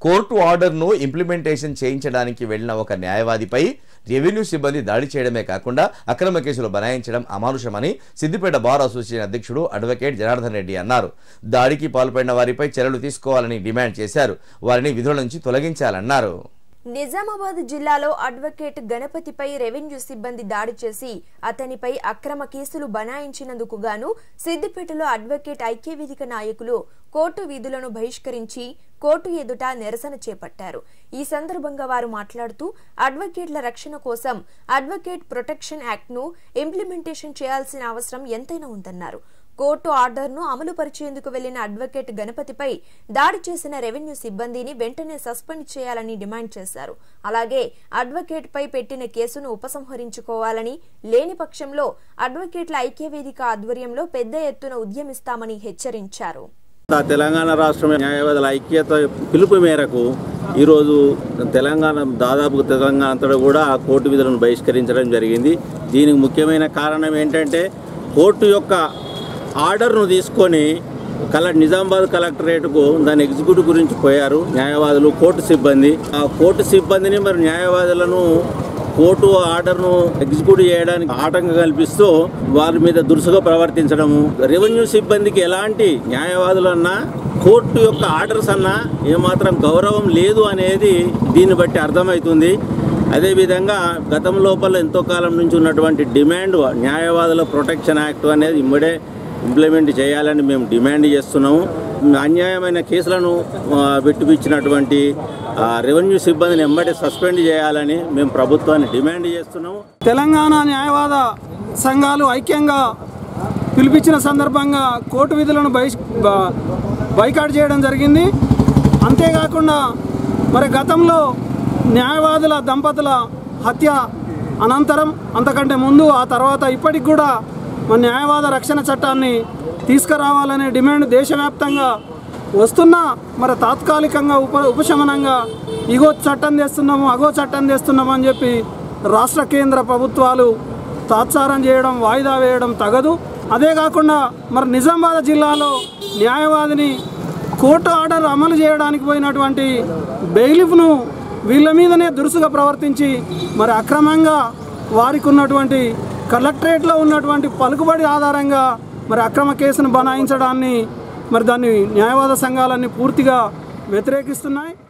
court ఆర్డర్ను implementation చేయించడానికి వెళ్లిన ఒక న్యాయవాదిపై రెవెన్యూ సిబ్బంది దాడి చేయడమే కాకుండా అక్రమ కేసులు బనాయించడం అమానుషమని సిద్దిపేట బార్ అసోసియేషన్ అధ్యక్షుడు అడ్వకేట్ జనార్దన్ రెడ్డి అన్నారు దాడికి పాల్పడిన వారిపై చర్యలు తీసుకోవాలని డిమాండ్ చేశారు వారిని విధుల నుంచి తొలగించాలన్నారు నిజామాబాద్ జిల్లాలో అడ్వకేట్ గణపతిపై రెవెన్యూ సిబ్బంది దాడి చేసి అతనిపై అక్రమ కేసులు బనాయించినందుకు గాను సిద్దిపేటలో అడ్వకేట్ ఐక్యవేదిక నాయకులు కోర్టు విధులను బహిష్కరించి కోర్టు ఎదుట నిరసన చేపట్టారు ఈ సందర్భంగా వారు మాట్లాడుతూ అడ్వకేట్ల రక్షణ కోసం అడ్వకేట్ ప్రొటెక్షన్ యాక్ట్ ను ఇంప్లిమెంటేషన్ చేయాల్సిన అవసరం ఎంతైనా ఉందన్నారు కోర్టు ఆర్డర్ను అమలు పరిచేందుకు వెళ్లిన అడ్వకేట్ గణపతిపై దాడి చేసిన రెవెన్యూ సిబ్బందిని వెంటనే సస్పెండ్ చేయాలని డిమాండ్ చేశారు అలాగే అడ్వకేట్ పై పెట్టిన కేసును ఉపసంహరించుకోవాలని లేని పక్షంలో అడ్వకేట్ల ఐక్యవేదిక ఆధ్వర్యంలో పెద్ద ఎత్తున ఉద్యమిస్తామని హెచ్చరించారు ఆ తెలంగాణ రాష్ట్రం న్యాయవాదుల ఐక్యత పిలుపు మేరకు ఈరోజు తెలంగాణ దాదాపు తెలంగాణ అంతటా కూడా ఆ కోర్టు విధులను బహిష్కరించడం జరిగింది దీనికి ముఖ్యమైన కారణం ఏంటంటే కోర్టు యొక్క ఆర్డర్ను తీసుకొని కల నిజామాబాద్ కలెక్టరేట్కు దాని ఎగ్జిక్యూటివ్ గురించి పోయారు న్యాయవాదులు కోర్టు సిబ్బంది ఆ కోర్టు సిబ్బందిని మరి న్యాయవాదులను కోర్టు ఆర్డర్ను ఎగ్జిక్యూట్ చేయడానికి ఆటంకం కల్పిస్తూ వారి మీద దురుసుగా ప్రవర్తించడము రెవెన్యూ సిబ్బందికి ఎలాంటి న్యాయవాదులన్నా కోర్టు యొక్క ఆర్డర్స్ అన్నా ఏమాత్రం గౌరవం లేదు అనేది దీన్ని బట్టి అర్థమవుతుంది అదేవిధంగా గతం లోపల ఎంతో కాలం నుంచి ఉన్నటువంటి డిమాండ్ న్యాయవాదుల ప్రొటెక్షన్ యాక్ట్ అనేది ఇమ్మడే ఇంప్లిమెంట్ చేయాలని మేము డిమాండ్ చేస్తున్నాము అన్యాయమైన కేసులను ఆ, పెట్టిపించినటువంటి ఆ, రెవెన్యూ సిబ్బందిని ఎమ్మటే సస్పెండ్ చేయాలని మేము ప్రభుత్వాన్ని డిమాండ్ చేస్తున్నాము తెలంగాణ న్యాయవాద సంఘాలు ఐక్యంగా పిలిపించిన సందర్భంగా కోర్టు విధులను బహిష్ బ- బైకాట్ చేయడం జరిగింది అంతేకాకుండా మరి గతంలో న్యాయవాదుల దంపతుల హత్య అనంతరం అంతకంటే ముందు ఆ తర్వాత ఇప్పటికి కూడా మన న్యాయవాద రక్షణ చట్టాన్ని తీసుకురావాలనే డిమాండ్ దేశవ్యాప్తంగా వస్తున్నా మరి తాత్కాలికంగా ఉప ఉపశమనంగా ఇగో చట్టం తెస్తున్నాము అగో చట్టం తెస్తున్నాము అని చెప్పి రాష్ట్ర కేంద్ర ప్రభుత్వాలు తాత్సారం చేయడం వాయిదా వేయడం తగదు అదే కాకుండా మరి నిజామాబాద్ జిల్లాలో న్యాయవాదిని కోర్టు ఆర్డర్ అమలు చేయడానికి పోయినటువంటి బెయిలిఫ్ను వీళ్ళ మీదనే దురుసుగా ప్రవర్తించి మరి అక్రమంగా వారికి ఉన్నటువంటి కలెక్టరేట్లో ఉన్నటువంటి పలుకుబడి ఆధారంగా మరి అక్రమ కేసును బనాయించడాన్ని మరి దాన్ని న్యాయవాద సంఘాలన్నీ పూర్తిగా వ్యతిరేకిస్తున్నాయి